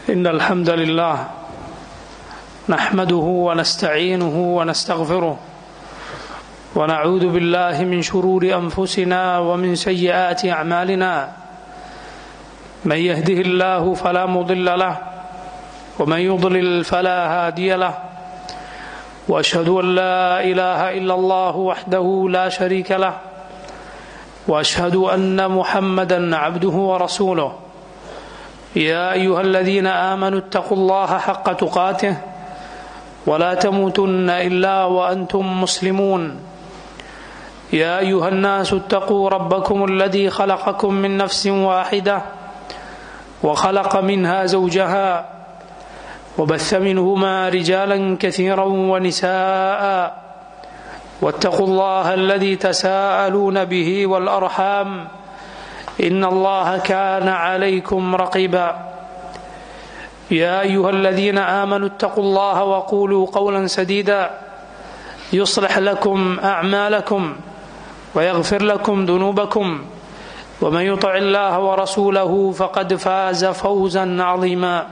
إن الحمد لله نحمده ونستعينه ونستغفره ونعوذ بالله من شرور أنفسنا ومن سيئات أعمالنا من يهده الله فلا مضل له ومن يضلل فلا هادي له واشهد ان لا اله الا الله وحده لا شريك له واشهد ان محمدا عبده ورسوله يا ايها الذين امنوا اتقوا الله حق تقاته ولا تموتن الا وانتم مسلمون يا ايها الناس اتقوا ربكم الذي خلقكم من نفس واحده وخلق منها زوجها وبث منهما رجالا كثيرا ونساء واتقوا الله الذي تساءلون به والارحام ان الله كان عليكم رقيبا يا ايها الذين امنوا اتقوا الله وقولوا قولا سديدا يصلح لكم اعمالكم ويغفر لكم ذنوبكم ومن يطع الله ورسوله فقد فاز فوزا عظيما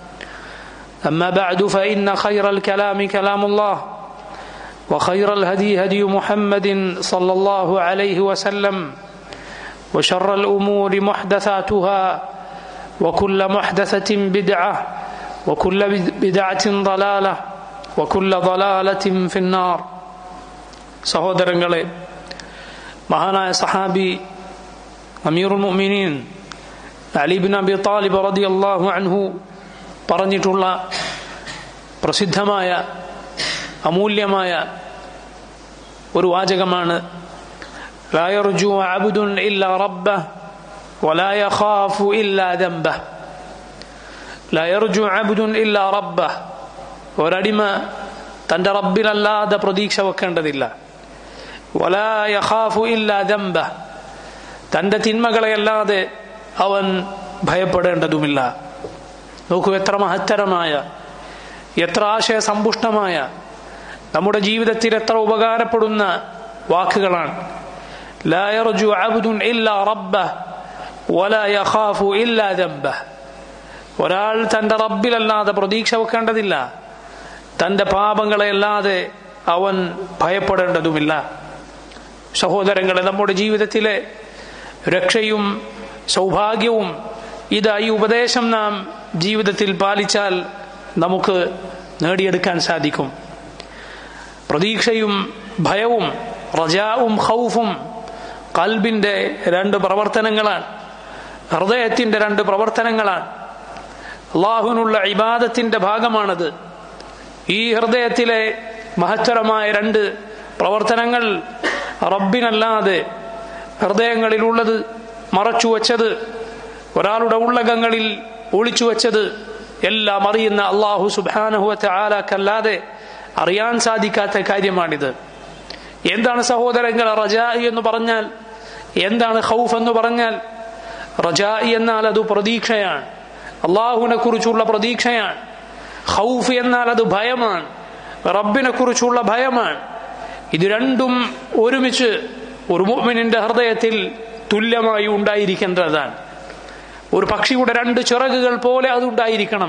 أما بعد فإن خير الكلام كلام الله وخير الهدي هدي محمد صلى الله عليه وسلم وشر الأمور محدثاتها وكل محدثة بدعة وكل بدعة ضلالة وكل ضلالة في النار സഹോദരങ്ങളെ മഹാനായ സഹാബി അമീറുൽ മുഅ്മിനീൻ അലിബിൻ അബി താലിബ് റളിയല്ലാഹു അൻഹു പറഞ്ഞിട്ടുള്ള പ്രസിദ്ധമായ അമൂല്യമായ ഒരു വാചകമാണ് ലായർജു അബ്ദുൻ ഇല്ല റബ്ബ ولا يخاف إلا ذنبه لا يرجو عبد إلا ربه ഒരടിമ തന്റെ റബ്ബിലല്ലാതെ പ്രതീക്ഷ വെക്കേണ്ടതില്ല വലാ യഖാഫു ഇല്ലാ ദംബ തന്റെ തിന്മകളെയല്ലാതെ അവൻ ഭയപ്പെടേണ്ടതുമില്ല നോക്കൂ എത്ര മഹത്തരമായ എത്ര ആശയസമ്പുഷ്ടമായ നമ്മുടെ ജീവിതത്തിൽ എത്ര ഉപകാരപ്പെടുന്ന വാക്കുകളാണ് ലായർജു അബ്ദുൻ ഇല്ലാ റബ്ബ വലാ യഖാഫു ഇല്ലാ ദംബ ഒരാൾ തന്റെ റബ്ബിലല്ലാതെ പ്രതീക്ഷ വെക്കേണ്ടതില്ല തന്റെ പാപങ്ങളെയല്ലാതെ അവൻ ഭയപ്പെടേണ്ടതുമില്ല സഹോദരങ്ങളെ നമ്മുടെ ജീവിതത്തിലെ രക്ഷയും സൗഭാഗ്യവും ഇത് ഈ ഉപദേശം നാം ജീവിതത്തിൽ പാലിച്ചാൽ നമുക്ക് നേടിയെടുക്കാൻ സാധിക്കും പ്രതീക്ഷയും ഭയവും റജാവും ഹൗഫും കൽബിന്റെ രണ്ട് പ്രവർത്തനങ്ങളാണ് ഹൃദയത്തിന്റെ രണ്ട് പ്രവർത്തനങ്ങളാണ് അള്ളാഹുവിനുള്ള ഇബാദത്തിന്റെ ഭാഗമാണത് ഈ ഹൃദയത്തിലെ മഹത്തരമായ രണ്ട് പ്രവർത്തനങ്ങൾ റബ്ബിനല്ലാതെ ഹൃദയങ്ങളിലുള്ളത് മറച്ചു വച്ചത് ഒരാളുടെ ഉള്ളകങ്ങളിൽ ഒളിച്ചു വച്ചത് എല്ലാം അറിയുന്ന അള്ളാഹു സുബാനഹുവത്തെ ആലാക്കല്ലാതെ അറിയാൻ സാധിക്കാത്ത കാര്യമാണിത് എന്താണ് സഹോദരങ്ങൾ റജായി എന്ന് പറഞ്ഞാൽ എന്താണ് ഹൗഫ് എന്ന് പറഞ്ഞാൽ റജായി എന്നാൽ അത് പ്രതീക്ഷയാണ് അള്ളാഹുവിനെ കുറിച്ചുള്ള പ്രതീക്ഷയാണ് ഹൗഫ് എന്നാൽ അത് ഭയമാണ് റബ്ബിനെ കുറിച്ചുള്ള ഭയമാണ് ഇത് രണ്ടും ഒരുമിച്ച് ഒരു മുഅ്മിനിന്റെ ഹൃദയത്തിൽ തുല്യമായി ഉണ്ടായിരിക്കേണ്ടതാണ് ഒരു പക്ഷിയുടെ രണ്ട് ചിറകുകൾ പോലെ അതുണ്ടായിരിക്കണം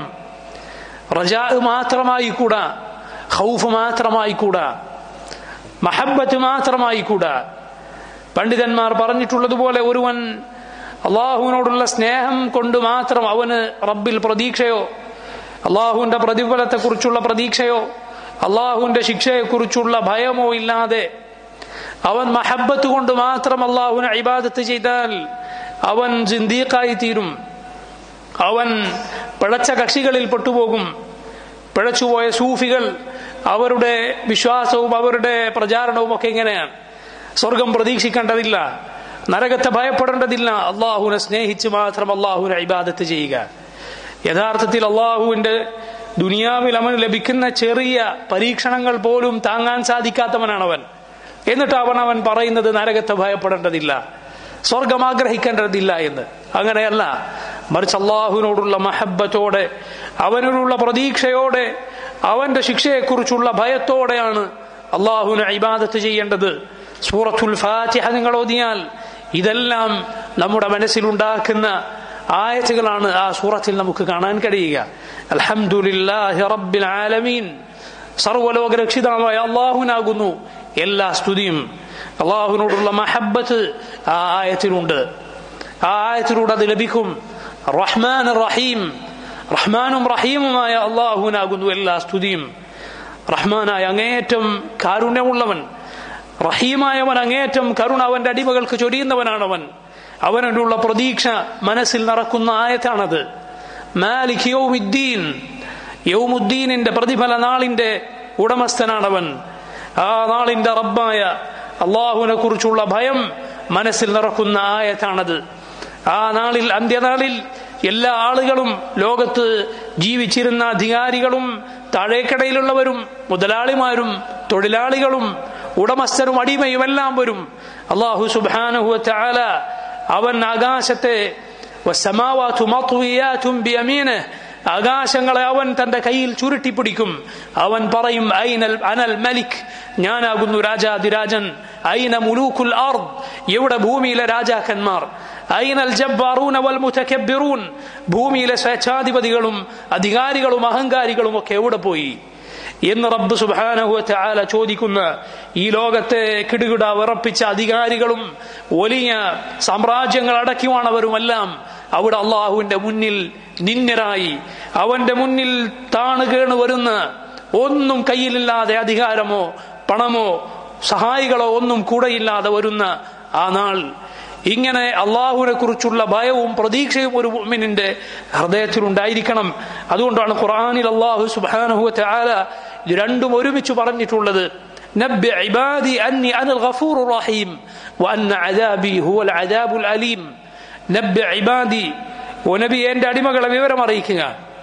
റജാ മാത്രമായി കൂടാ ഹൗഫ് മാത്രമായി കൂടാ മഹബത്ത് മാത്രമായി കൂടാ പണ്ഡിതന്മാർ പറഞ്ഞിട്ടുള്ളതുപോലെ ഒരുവൻ അള്ളാഹുവിനോടുള്ള സ്നേഹം കൊണ്ട് മാത്രം അവന് റബ്ബിൽ പ്രതീക്ഷയോ അള്ളാഹുവിന്റെ പ്രതിഫലത്തെക്കുറിച്ചുള്ള പ്രതീക്ഷയോ അള്ളാഹുവിന്റെ ശിക്ഷയെക്കുറിച്ചുള്ള ഭയമോ ഇല്ലാതെ അവൻ മഹബത്ത് കൊണ്ട് മാത്രം അള്ളാഹുവിനെ ഇബാദത്ത് ചെയ്താൽ അവൻ ജിന്ദീഖായി തീരും അവൻ പിഴച്ച കക്ഷികളിൽ പെട്ടുപോകും പിഴച്ചുപോയ സൂഫികൾ അവരുടെ വിശ്വാസവും അവരുടെ പ്രചാരണവും ഒക്കെ ഇങ്ങനെയാണ് സ്വർഗം പ്രതീക്ഷിക്കേണ്ടതില്ല നരകത്തെ ഭയപ്പെടേണ്ടതില്ല അള്ളാഹുവിനെ സ്നേഹിച്ച് മാത്രം അള്ളാഹുവിനെ ഇബാദത്ത് ചെയ്യുക യഥാർത്ഥത്തിൽ അള്ളാഹുവിന്റെ ദുനിയാവിൽ അവന് ലഭിക്കുന്ന ചെറിയ പരീക്ഷണങ്ങൾ പോലും താങ്ങാൻ സാധിക്കാത്തവനാണ് അവൻ എന്നിട്ട് അവൻ അവൻ പറയുന്നത് നരകത്തെ ഭയപ്പെടേണ്ടതില്ല സ്വർഗം ആഗ്രഹിക്കേണ്ടതില്ല എന്ന് അങ്ങനെയല്ല മറിച്ച് അള്ളാഹുവിനോടുള്ള മഹബത്തോടെ അവനോടുള്ള പ്രതീക്ഷയോടെ അവന്റെ ശിക്ഷയെക്കുറിച്ചുള്ള ഭയത്തോടെയാണ് അള്ളാഹുവിനെ ഇബാദത്ത് ചെയ്യേണ്ടത് സൂറത്തുൽ ഫാത്തിഹ നിങ്ങൾ ഓതിയാൽ ഇതെല്ലാം നമ്മുടെ മനസ്സിലുണ്ടാക്കുന്ന ആയത്തുകളാണ് ആ സൂറത്തിൽ നമുക്ക് കാണാൻ കഴിയുക അൽഹംദുലില്ലാഹി റബ്ബിൽ ആലമീൻ സർവ്വലോക രക്ഷിതാവായ അള്ളാഹുനാകുന്നു എല്ലാ സ്തുതിയും അള്ളാഹുവിനോടുള്ള മഹബത്ത് ആ ആയത്തിലുണ്ട് ആ ആയത്തിലൂടെ അത് ലഭിക്കും റഹ്മാൻ റഹീം റഹ്മാനും റഹീമുമായ അള്ളാഹുവിനാകുന്നു എല്ലാ സ്തുതിയും റഹ്മാനായ അങ്ങേയറ്റം കാരുണ്യമുള്ളവൻ റഹീമായവൻ അങ്ങേയറ്റം കരുണ അവന്റെ അടിമകൾക്ക് ചൊരിയുന്നവനാണവൻ അവനുള്ള പ്രതീക്ഷ മനസ്സിൽ നടക്കുന്ന ആയത്താണത് മാലിക് യൗമുദ്ദീൻ യൗമുദ്ദീനിന്റെ പ്രതിഫല നാളിന്റെ ഉടമസ്ഥനാണവൻ ആ നാളിന്റെ റബ്ബായ അള്ളാഹുവിനെ കുറിച്ചുള്ള ഭയം മനസ്സിൽ നിറക്കുന്ന ആയത്താണത് ആ നാളിൽ അന്ത്യനാളിൽ എല്ലാ ആളുകളും ലോകത്ത് ജീവിച്ചിരുന്ന അധികാരികളും താഴേക്കടയിലുള്ളവരും മുതലാളിമാരും തൊഴിലാളികളും ഉടമസ്ഥരും അടിമയും എല്ലാം വരും അള്ളാഹു സുബാനഹു ചാല അവൻ ആകാശത്തെ വസ്സമാവാതു മത്വിയാതും ബിയമീനഹ് ആകാശങ്ങളെ അവൻ തന്റെ കയ്യിൽ ചുരുട്ടിപ്പിടിക്കും അവൻ പറയും ഐനൽ അനൽ മലിക് ഞാനാകുന്നു രാജാതിരാജൻ ഐന മുലൂക്കുൽ ആർദ് എവിടെ ഭൂമിയിലെ രാജാക്കന്മാർ ഐനൽ ജബ്ബാറൂന വൽ മുതകബ്ബിറൂൻ ഭൂമിയിലെ സ്വേച്ഛാധിപതികളും അധികാരികളും അഹങ്കാരികളും ഒക്കെ എവിടെ പോയി എന്ന് റബ്ബ് സുബാനഹു ആല ചോദിക്കുന്ന ഈ ലോകത്തെ കിടുകിട വിറപ്പിച്ച അധികാരികളും വലിയ സാമ്രാജ്യങ്ങൾ അടക്കിവാണവരുമെല്ലാം അവിടെ അള്ളാഹുവിന്റെ മുന്നിൽ നിന്നരായി അവന്റെ മുന്നിൽ താണ് കേണ് വരുന്ന ഒന്നും കയ്യിലില്ലാതെ അധികാരമോ പണമോ സഹായികളോ ഒന്നും കൂടെയില്ലാതെ വരുന്ന ആ നാൾ ഇങ്ങനെ അള്ളാഹുവിനെ കുറിച്ചുള്ള ഭയവും പ്രതീക്ഷയും ഒരു മുഅ്മിനിന്റെ ഹൃദയത്തിൽ ഉണ്ടായിരിക്കണം അതുകൊണ്ടാണ് ഖുർആനിൽ അള്ളാഹു സുബ്ഹാനഹു വതആല ഇത് രണ്ടും ഒരുമിച്ച് പറഞ്ഞിട്ടുള്ളത് നബ്ബി ഇബാദി അന്നി അനൽ ഗഫൂറുർ റഹീം വഅന്ന അദാബി ഹുവൽ അദാബുൽ അലീം നബ്ബി ഇബാദി ഓ നബി എന്റെ അടിമകളെ വിവരം അറിയിക്കുക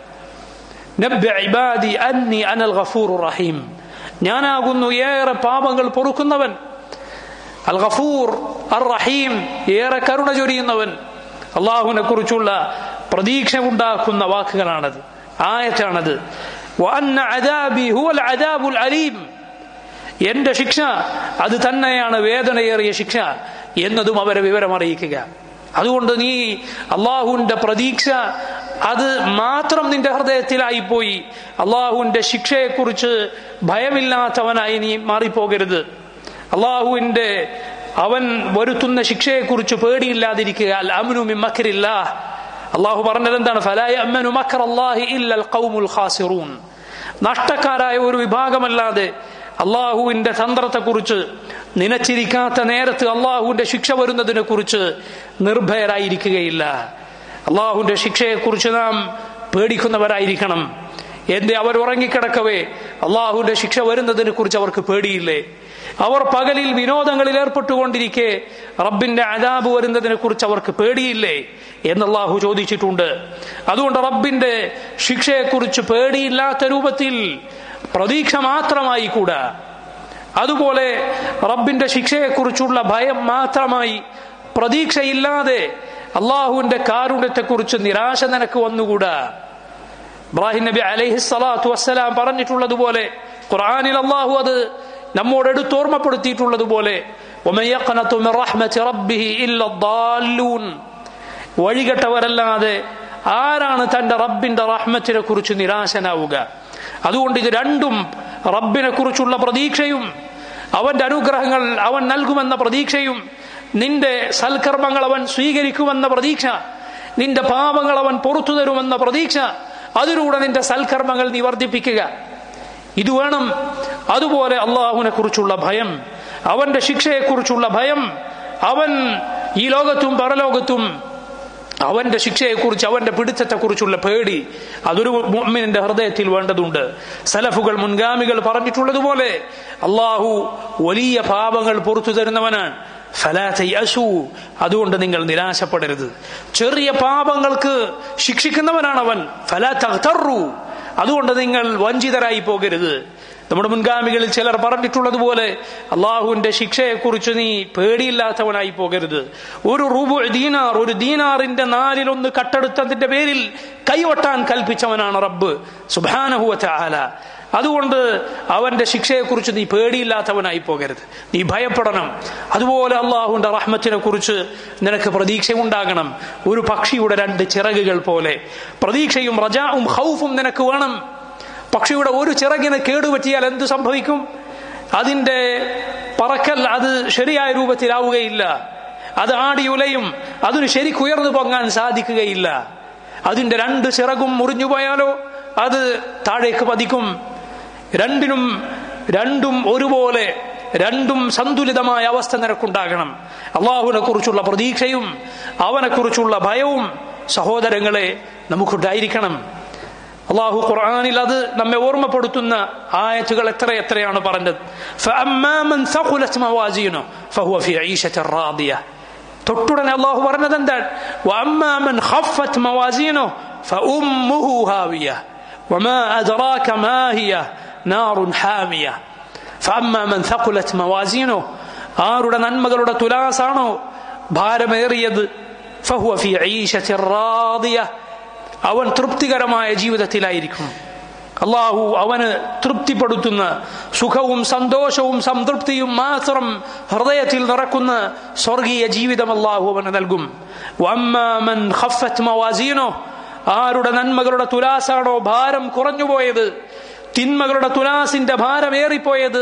നബ്ബി ഇബാദി അന്നി അനൽ ഗഫൂറുർ റഹീം ഞാനാകുന്നു ഏറെ പാപങ്ങൾ പൊറുക്കുന്നവൻ അൽ ഗഫൂർ അർ റഹീം ഏറെ കരുണ ചൊരിയുന്നവൻ അള്ളാഹുവിനെ കുറിച്ചുള്ള പ്രതീക്ഷ ഉണ്ടാക്കുന്ന വാക്കുകളാണത് ആയത്താണത് വഅന്ന അദാബി ഹുവൽ അദാബുൽ അലീം എന്റെ ശിക്ഷ അത് തന്നെയാണ് വേദനയേറിയ ശിക്ഷ എന്നതും അവരെ വിവരം അറിയിക്കുക അതുകൊണ്ട് നീ അള്ളാഹുവിന്റെ പ്രതീക്ഷ അത് മാത്രം നിന്റെ ഹൃദയത്തിലായിപ്പോയി അള്ളാഹുവിന്റെ ശിക്ഷയെക്കുറിച്ച് ഭയമില്ലാത്തവനായി നീ മാറിപ്പോകരുത് അള്ളാഹുവിന്റെ അവൻ വരുത്തുന്ന ശിക്ഷയെക്കുറിച്ച് പേടിയില്ലാതിരിക്കുക അൽ അമ്നു മിൻ മക്രില്ല അള്ളാഹു പറഞ്ഞത് എന്താണ് ഫലായ അമ്മനു മക്കർ അള്ളാഹി ഇല്ലൽ ഖൗമുൽ ഖാസിറൂൻ നഷ്ടക്കാരായ ഒരു വിഭാഗമല്ലാതെ അള്ളാഹുവിന്റെ തന്ത്രത്തെക്കുറിച്ച് നനച്ചിരിക്കാത്ത നേരത്ത് അള്ളാഹുവിന്റെ ശിക്ഷ വരുന്നതിനെ കുറിച്ച് നിർഭയരായിരിക്കുകയില്ല അള്ളാഹുവിന്റെ ശിക്ഷയെക്കുറിച്ച് നാം പേടിക്കുന്നവരായിരിക്കണം എന്റെ അവർ ഉറങ്ങിക്കിടക്കവേ അള്ളാഹുവിന്റെ ശിക്ഷ വരുന്നതിനെ കുറിച്ച് അവർക്ക് പേടിയില്ലേ അവർ പകലിൽ വിനോദങ്ങളിൽ ഏർപ്പെട്ടുകൊണ്ടിരിക്കെ റബ്ബിന്റെ അതാബ് വരുന്നതിനെ കുറിച്ച് അവർക്ക് പേടിയില്ലേ എന്ന് അള്ളാഹു ചോദിച്ചിട്ടുണ്ട് അതുകൊണ്ട് റബ്ബിന്റെ ശിക്ഷയെക്കുറിച്ച് പേടിയില്ലാത്ത രൂപത്തിൽ പ്രതീക്ഷ മാത്രമായി കൂടാ അതുപോലെ റബ്ബിന്റെ ശിക്ഷയെക്കുറിച്ചുള്ള ഭയം മാത്രമായി പ്രതീക്ഷയില്ലാതെ അള്ളാഹുവിന്റെ കാരുണ്യത്തെക്കുറിച്ച് നിരാശ നിനക്ക് വന്നുകൂടാ ഇബ്രാഹിം നബി അലൈഹി സ്വലാത്തു വസ്സലാം പറഞ്ഞിട്ടുള്ളതുപോലെ ഖുർആനിൽ അള്ളാഹു അത് നമ്മോട് എടുത്തോർമ്മപ്പെടുത്തിയിട്ടുള്ളതുപോലെ വഴികെട്ടവരല്ലാതെ ആരാണ് തന്റെ റബ്ബിന്റെ റഹ്മത്തിനെ കുറിച്ച് നിരാശനാവുക അതുകൊണ്ട് ഇത് രണ്ടും റബ്ബിനെ കുറിച്ചുള്ള പ്രതീക്ഷയും അവന്റെ അനുഗ്രഹങ്ങൾ അവൻ നൽകുമെന്ന പ്രതീക്ഷയും നിന്റെ സൽക്കർമ്മങ്ങൾ അവൻ സ്വീകരിക്കുമെന്ന പ്രതീക്ഷ നിന്റെ പാപങ്ങൾ അവൻ പുറത്തു തരുമെന്ന പ്രതീക്ഷ അതിലൂടെ നിന്റെ സൽക്കർമ്മങ്ങൾ നീ വർദ്ധിപ്പിക്കുക ഇത് വേണം അതുപോലെ അള്ളാഹുവിനെ കുറിച്ചുള്ള ഭയം അവന്റെ ശിക്ഷയെക്കുറിച്ചുള്ള ഭയം അവൻ ഈ ലോകത്തും പരലോകത്തും അവന്റെ ശിക്ഷയെക്കുറിച്ച് അവന്റെ പിടുത്തത്തെക്കുറിച്ചുള്ള പേടി അതൊരു മുഅ്മിനിന്റെ ഹൃദയത്തിൽ വേണ്ടതുണ്ട് സലഫുകൾ മുൻഗാമികൾ പറഞ്ഞിട്ടുള്ളതുപോലെ അള്ളാഹു വലിയ പാപങ്ങൾ പുറത്തു തരുന്നവനാണ് ഫലാസു അതുകൊണ്ട് നിങ്ങൾ നിരാശപ്പെടരുത് ചെറിയ പാപങ്ങൾക്ക് ശിക്ഷിക്കുന്നവനാണ് അവൻ ഫലാ തഹ്തറു അതുകൊണ്ട് നിങ്ങൾ വഞ്ചിതരായി പോകരുത് നമ്മുടെ മുൻഗാമികളിൽ ചിലർ പറഞ്ഞിട്ടുള്ളതുപോലെ അള്ളാഹുവിന്റെ ശിക്ഷയെക്കുറിച്ച് നീ പേടിയില്ലാത്തവനായി പോകരുത് ഒരു റൂബു ദീനാർ ഒരു ദീനാറിന്റെ നാലിലൊന്ന് കട്ടെടുത്തതിന്റെ പേരിൽ കൈവട്ടാൻ കൽപ്പിച്ചവനാണ് റബ്ബ് സുബാനഹുവ ആല അതുകൊണ്ട് അവന്റെ ശിക്ഷയെക്കുറിച്ച് നീ പേടിയില്ലാത്തവനായി പോകരുത് നീ ഭയപ്പെടണം അതുപോലെ അള്ളാഹുവിന്റെ റഹ്മത്തിനെ കുറിച്ച് നിനക്ക് പ്രതീക്ഷ ഉണ്ടാകണം ഒരു പക്ഷിയുടെ രണ്ട് ചിറകുകൾ പോലെ പ്രതീക്ഷയും റജാവും ഹൗഫും നിനക്ക് വേണം പക്ഷിയുടെ ഒരു ചിറകിന് കേടുപറ്റിയാൽ എന്ത് സംഭവിക്കും അതിന്റെ പറക്കൽ അത് ശരിയായ രൂപത്തിലാവുകയില്ല അത് ആടിയുലയും അതിന് ശരിക്കുയർന്നു പൊങ്ങാൻ സാധിക്കുകയില്ല അതിന്റെ രണ്ട് ചിറകും മുറിഞ്ഞു പോയാലോ അത് താഴേക്ക് പതിക്കും രണ്ടിനും രണ്ടും ഒരുപോലെ രണ്ടും സന്തുലിതമായ അവസ്ഥ നിനക്കുണ്ടാകണം അള്ളാഹുവിനെ കുറിച്ചുള്ള പ്രതീക്ഷയും അവനെ കുറിച്ചുള്ള ഭയവും സഹോദരങ്ങളെ നമുക്കുണ്ടായിരിക്കണം അള്ളാഹു ഖുർആാനിൽ അത് നമ്മെ ഓർമ്മപ്പെടുത്തുന്ന ആയത്തുകൾ എത്ര എത്രയാണ് പറഞ്ഞത് തൊട്ടുടനെ അള്ളാഹു പറഞ്ഞത് എന്താണ് وما أدراك ما هي نار حامية فأما من ثقلت موازينه ആരുടെ നന്മകളുടെ തുലാസാണോ ഭാരമേറിയത് فهو في عيشة راضية അവൻ തൃപ്തികരമായ ജീവിതത്തിലായിരിക്കും അള്ളാഹു അവന് തൃപ്തിപ്പെടുത്തുന്ന സുഖവും സന്തോഷവും സംതൃപ്തിയും മാത്രം ഹൃദയത്തിൽ നിറക്കുന്ന സ്വർഗീയ ജീവിതം അള്ളാഹു അവന് നൽകും വമ്മാമൻ ഖഫത്ത് മവാസീനോ ആരുടെ നന്മകളുടെ തുലാസാണോ ഭാരം കുറഞ്ഞുപോയത് തിന്മകളുടെ തുലാസിന്റെ ഭാരമേറിപ്പോയത്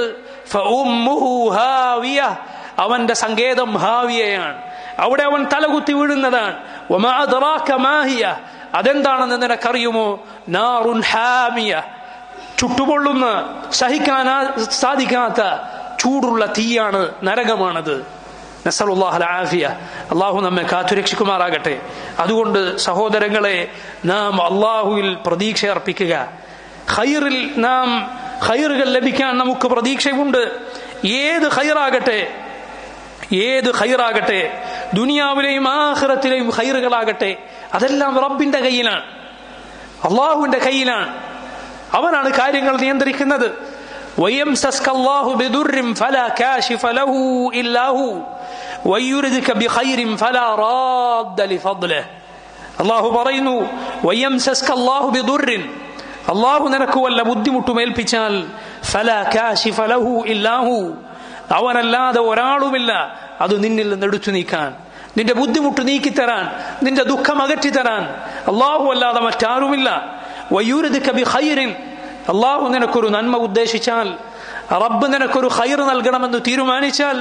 അവന്റെ സങ്കേതം ഹാവിയയാണ് അവിടെ അവൻ തലകുത്തി വീഴുന്നതാണ് അതെന്താണെന്ന് നിനക്കറിയുമോ നാറുൻ ഹാമിയ ചുട്ടുപൊള്ളുന്ന സഹിക്കാൻ സാധിക്കാത്ത ചൂടുള്ള തീയാണ് നരകമാണത് നസലുല്ലാഹലാഫിയ അള്ളാഹു നമ്മെ കാത്തുരക്ഷിക്കുമാറാകട്ടെ അതുകൊണ്ട് സഹോദരങ്ങളെ നാം അള്ളാഹുവിൽ പ്രതീക്ഷ അർപ്പിക്കുക ഖൈറിൽ നാം ഖൈറുകൾ ലഭിക്കാൻ നമുക്ക് പ്രതീക്ഷയുണ്ട് ഏത് ഖൈറാകട്ടെ ഏത് ഖൈറാകട്ടെ ദുനിയാവിലെയും ആഹ്റത്തിലെയും ഖൈറുകളാകട്ടെ അതെല്ലാം റബ്ബിന്റെ കയ്യിലാണ് അള്ളാഹുവിന്റെ കയ്യിലാണ് അവനാണ് കാര്യങ്ങൾ നിയന്ത്രിക്കുന്നത് ويمسسك الله بضر فلا كاشف له إلا هو ويردك بخير فلا راد لفضله الله പറയുന്നു ويمسسك الله بضر അള്ളാഹു നിനക്ക് വല്ല ബുദ്ധിമുട്ടും ഏൽപ്പിച്ചാൽ فلا كاشف له إلا هو അവനല്ലാതെ ഒരാളുമില്ല അത് നിന്നിൽ നിന്ന് എടുത്തു നീക്കാൻ നിന്റെ ബുദ്ധിമുട്ട് നീക്കിത്തരാൻ നിന്റെ ദുഃഖം അകറ്റിത്തരാൻ അള്ളാഹു അല്ലാതെ മറ്റാരുമില്ല അള്ളാഹു നിനക്കൊരു നന്മ ഉദ്ദേശിച്ചാൽ റബ്ബ് നിനക്കൊരു ഖൈർ നൽകണമെന്ന് തീരുമാനിച്ചാൽ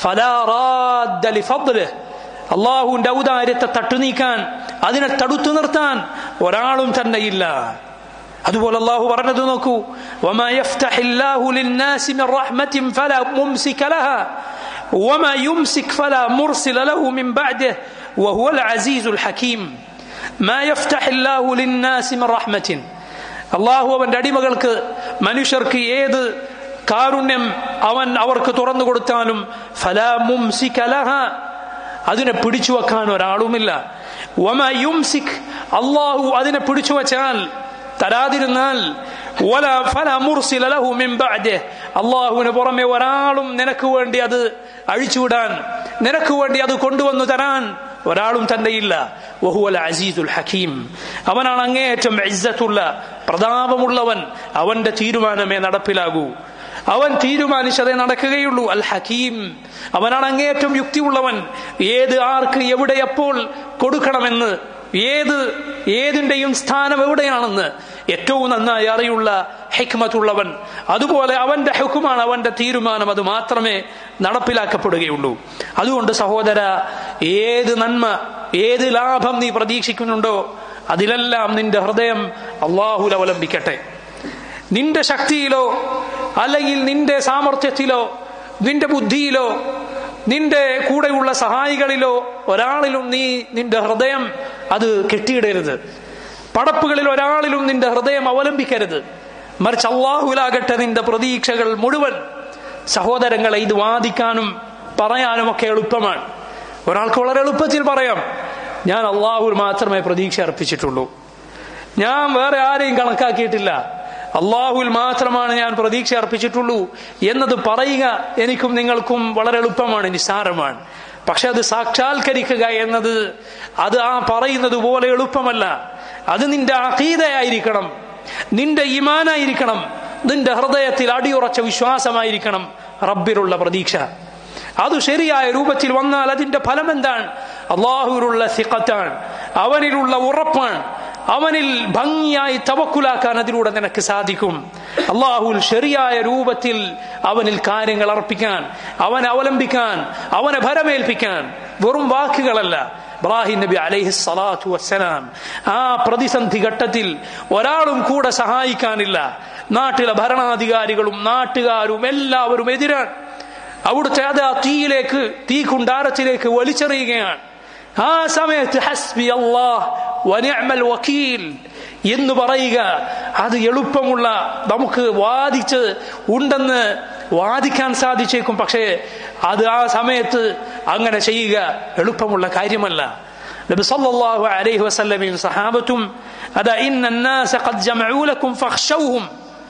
അള്ളാഹുവിന്റെ ഔദാര്യത്തെ തട്ടുനീക്കാൻ അതിനെ തടുത്തു നിർത്താൻ ഒരാളും തന്നെയില്ല അതുപോലെ അള്ളാഹു പറഞ്ഞത് നോക്കൂ وما يفتح الله للناس من رحمة فلا ممسك لها وما يمسك فلا مرسل له من بعده وهو العزيز الحكيم ما يفتح الله للناس من رحمة അള്ളാഹു അവന്റെ അടിമകൾക്ക് മനുഷ്യർക്ക് ഏത് കാരുണ്യം അവൻ അവർക്ക് തുറന്നു കൊടുത്താലും ഫലാമുംസികലഹ അതിനെ പിടിച്ചു വെക്കാൻ ഒരാളുമില്ല വമ യുംസിക് അള്ളാഹു അതിനെ പിടിച്ചു വച്ചാൽ തരാതിരുന്നാൽ അള്ളാഹുവിന് പുറമെ ഒരാളും നിനക്ക് വേണ്ടി അത് അഴിച്ചുവിടാൻ നിനക്ക് വേണ്ടി അത് കൊണ്ടുവന്നു തരാൻ ഒരാളും തന്നെയില്ല വഹുവൽ അസീസുൽ ഹക്കീം അവനാണ് അങ്ങേയറ്റം ഇസ്സത്തുള്ള പ്രതാപമുള്ളവൻ അവന്റെ തീരുമാനമേ നടപ്പിലാകൂ അവൻ തീരുമാനിച്ചതേ നടക്കുകയുള്ളൂ അൽ ഹക്കീം അവനാണ് അങ്ങേയറ്റം യുക്തിയുള്ളവൻ ഏത് ആർക്ക് എവിടെ എപ്പോൾ കൊടുക്കണമെന്ന് ഏത് ഏതിന്റെയും സ്ഥാനം എവിടെയാണെന്ന് ഏറ്റവും നന്നായി അറിയുള്ള ഹെക്മത്തുള്ളവൻ അതുപോലെ അവന്റെ ഹെക്കുമാണ് അവന്റെ തീരുമാനം അത് മാത്രമേ നടപ്പിലാക്കപ്പെടുകയുള്ളൂ അതുകൊണ്ട് സഹോദര ഏത് നന്മ ഏത് ലാഭം നീ പ്രതീക്ഷിക്കുന്നുണ്ടോ അതിലെല്ലാം നിന്റെ ഹൃദയം അള്ളാഹുൽ അവലംബിക്കട്ടെ നിന്റെ ശക്തിയിലോ അല്ലെങ്കിൽ നിന്റെ സാമർഥ്യത്തിലോ നിന്റെ ബുദ്ധിയിലോ നിന്റെ കൂടെയുള്ള സഹായികളിലോ ഒരാളിലും നീ നിന്റെ ഹൃദയം അത് കെട്ടിയിടരുത് പടപ്പുകളിൽ ഒരാളിലും നിന്റെ ഹൃദയം അവലംബിക്കരുത് മറിച്ച് അള്ളാഹുലാകട്ടെ നിന്റെ പ്രതീക്ഷകൾ മുഴുവൻ സഹോദരങ്ങളെ ഇത് വാദിക്കാനും പറയാനും ഒക്കെ എളുപ്പമാണ് ഒരാൾക്ക് വളരെ എളുപ്പത്തിൽ പറയാം ഞാൻ അള്ളാഹുൽ മാത്രമേ പ്രതീക്ഷ അർപ്പിച്ചിട്ടുള്ളൂ ഞാൻ വേറെ ആരെയും കണക്കാക്കിയിട്ടില്ല അള്ളാഹുൽ മാത്രമാണ് ഞാൻ പ്രതീക്ഷ അർപ്പിച്ചിട്ടുള്ളൂ എന്നത് പറയുക എനിക്കും നിങ്ങൾക്കും വളരെ എളുപ്പമാണ് നിസ്സാരമാണ് പക്ഷെ അത് സാക്ഷാത്കരിക്കുക എന്നത് അത് ആ പറയുന്നത് പോലെ എളുപ്പമല്ല അത് നിന്റെ അഖീദയായിരിക്കണം നിന്റെ ഇമാനായിരിക്കണം നിന്റെ ഹൃദയത്തിൽ അടിയുറച്ച വിശ്വാസമായിരിക്കണം റബ്ബിലുള്ള പ്രതീക്ഷ അത് ശരിയായ രൂപത്തിൽ വന്നാൽ അതിന്റെ ഫലം എന്താണ് അള്ളാഹുവിലുള്ള സിഖത്താണ് അവനിലുള്ള ഉറപ്പാണ് അവനിൽ ഭംഗിയായി തവക്കുലാക്കാൻ അതിലൂടെ നിനക്ക് സാധിക്കും അള്ളാഹുൽ ശരിയായ രൂപത്തിൽ അവനിൽ കാര്യങ്ങൾ അർപ്പിക്കാൻ അവനെ അവലംബിക്കാൻ അവനെ ഭരമേൽപ്പിക്കാൻ വെറും വാക്കുകളല്ല ഇബ്രാഹിം നബി അലൈഹി സ്വലാത്തു വസ്സലാം ആ പ്രതിസന്ധി ഘട്ടത്തിൽ ഒരാളും കൂടെ സഹായിക്കാനില്ല നാട്ടിലെ ഭരണാധികാരികളും നാട്ടുകാരും എല്ലാവരും എതിരാണ് അവിടുത്തെ അത് ആ തീയിലേക്ക് തീ കുണ്ടാരത്തിലേക്ക് വലിച്ചെറിയുകയാണ് ആ സമയത്ത് ഹസ്ബി അള്ളാഹ് വനിഅമൽ വക്കീൽ എന്ന് പറയുക അത് എളുപ്പമുള്ള നമുക്ക് വാദിച്ച് ഉണ്ടെന്ന് വാദിക്കാൻ സാധിച്ചേക്കും പക്ഷേ അത് ആ സമയത്ത് അങ്ങനെ ചെയ്യുക എളുപ്പമുള്ള കാര്യമല്ല നബി സല്ലല്ലാഹു അലൈഹി വസല്ലമയും സഹാബത്തും അതാ ഇന്നന്നാസ ഖദ് ജമഉ ലക്കും ഫഖ്ശൗഹും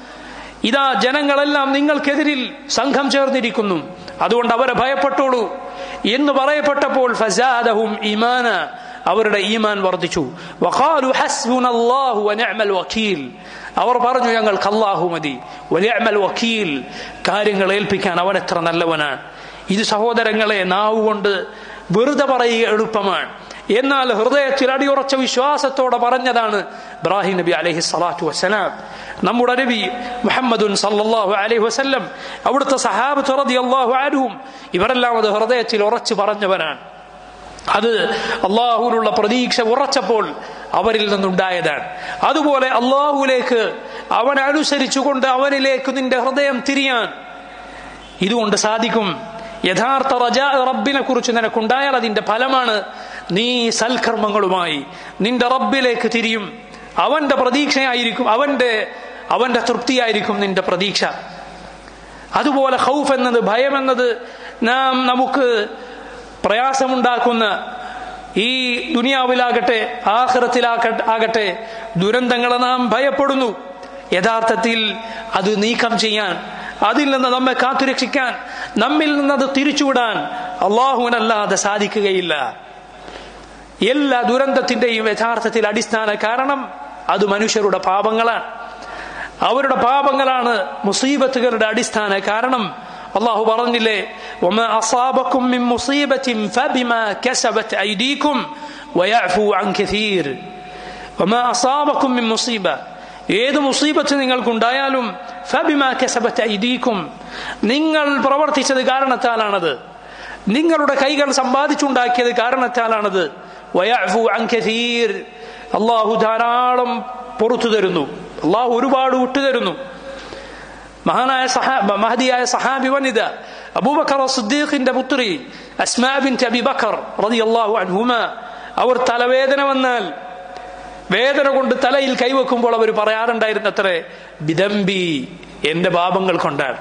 ഇതാ ജനങ്ങളെല്ലാം നിങ്ങൾക്കെതിരിൽ സംഘം ചേർന്നിരിക്കുന്നു അതുകൊണ്ട് അവരെ ഭയപ്പെട്ടോളൂ എന്ന് പറയപ്പെട്ടപ്പോൾ ഫസാദഹും ഈമാന അവരുടെ ഈമാൻ വർദ്ധിച്ചു വഖാലു ഹസ്ബുനല്ലാഹു വനിഅമൽ വക്കീൽ അവർ പറഞ്ഞു ഞങ്ങൾക്ക് അല്ലാഹു മതി വനിഅമൽ വക്കീൽ കാര്യങ്ങൾ ഏൽപ്പിക്കാൻ അവൻ എത്ര നല്ലവനാണ് ഇത് സഹോദരങ്ങളെ നാവുകൊണ്ട് വെറുതെ പറയുക എളുപ്പമാണ് എന്നാൽ ഹൃദയത്തിൽ അടിയുറച്ച വിശ്വാസത്തോടെ പറഞ്ഞതാണ് ഇബ്രാഹിം നബി അലൈഹി സ്വലാത്തു വസ്സലാം നമ്മുടെ നബി മുഹമ്മദുൻ സല്ലല്ലാഹു അലൈഹി വസല്ലം അവിടുത്തെ സഹാബത്ത് റളിയല്ലാഹു അൻഹും ഇവരെല്ലാം അത് ഹൃദയത്തിൽ ഉറച്ചു പറഞ്ഞവരാണ് അത് അള്ളാഹുവിനുള്ള പ്രതീക്ഷ ഉറച്ചപ്പോൾ അവരിൽ നിന്നുണ്ടായതാണ് അതുപോലെ അള്ളാഹുലേക്ക് അവൻ അനുസരിച്ചുകൊണ്ട് അവനിലേക്ക് നിന്റെ ഹൃദയം തിരിയാൻ ഇതുകൊണ്ട് സാധിക്കും യഥാർത്ഥ റജ റബ്ബിനെ കുറിച്ച് നിനക്കുണ്ടായാൽ അതിന്റെ ഫലമാണ് നീ സൽക്കർമ്മങ്ങളുമായി നിന്റെ റബ്ബിലേക്ക് തിരിയും അവന്റെ പ്രതീക്ഷയായിരിക്കും അവന്റെ അവന്റെ തൃപ്തിയായിരിക്കും നിന്റെ പ്രതീക്ഷ അതുപോലെ ഹൗഫ് എന്നത് ഭയം എന്നത് നാം നമുക്ക് പ്രയാസമുണ്ടാക്കുന്ന ഈ ദുനിയാവിലാകട്ടെ ആഹ്റത്തിലാകട്ടെ ആകട്ടെ ദുരന്തങ്ങളെ നാം ഭയപ്പെടുന്നു യഥാർത്ഥത്തിൽ അത് നീക്കം ചെയ്യാൻ അതിൽ നിന്ന് നമ്മെ കാത്തുരക്ഷിക്കാൻ നമ്മിൽ നിന്നത് തിരിച്ചുവിടാൻ അള്ളാഹുവിനല്ലാതെ സാധിക്കുകയില്ല എല്ലാ ദുരന്തത്തിന്റെയും യഥാർത്ഥത്തിൽ അടിസ്ഥാന കാരണം അത് മനുഷ്യരുടെ പാപങ്ങളാണ് അവരുടെ പാപങ്ങളാണ് മുസീബത്തുകളുടെ അടിസ്ഥാന കാരണം അള്ളാഹു പറഞ്ഞില്ലേ وما أصابكم من مصيبة فبما كسبت أيديكم ويعفو عن كثير وما أصابكم من مصيبة ഏത് മുസീബത്ത് നിങ്ങൾക്കുണ്ടായാലും ഫബിമാ കസബത്ത് ഐദീക്കും നിങ്ങൾ പ്രവർത്തിച്ചത് കാരണത്താലാണത് നിങ്ങളുടെ കൈകൾ സമ്പാദിച്ചുണ്ടാക്കിയത് കാരണത്താലാണത് വയഅഫു അൻ കസീർ അള്ളാഹു ധാരാളം പുറത്തു തരുന്നു അള്ളാഹു ഒരുപാട് വിട്ടുതരുന്നു മഹാനായ സഹാ മഹദിയായ സഹാബി വനിത അബൂബക്കർ സിദ്ദീഖിന്റെ പുത്രി അസ്മാ ബിൻ അബി ബക്കർ റളിയല്ലാഹു അൻഹുമ അവർ തലവേദന വന്നാൽ വേദന കൊണ്ട് തലയിൽ കൈവെക്കുമ്പോൾ അവർ പറയാറുണ്ടായിരുന്നത്രേ ബിദംബി എന്റെ പാപങ്ങൾ കൊണ്ടാണ്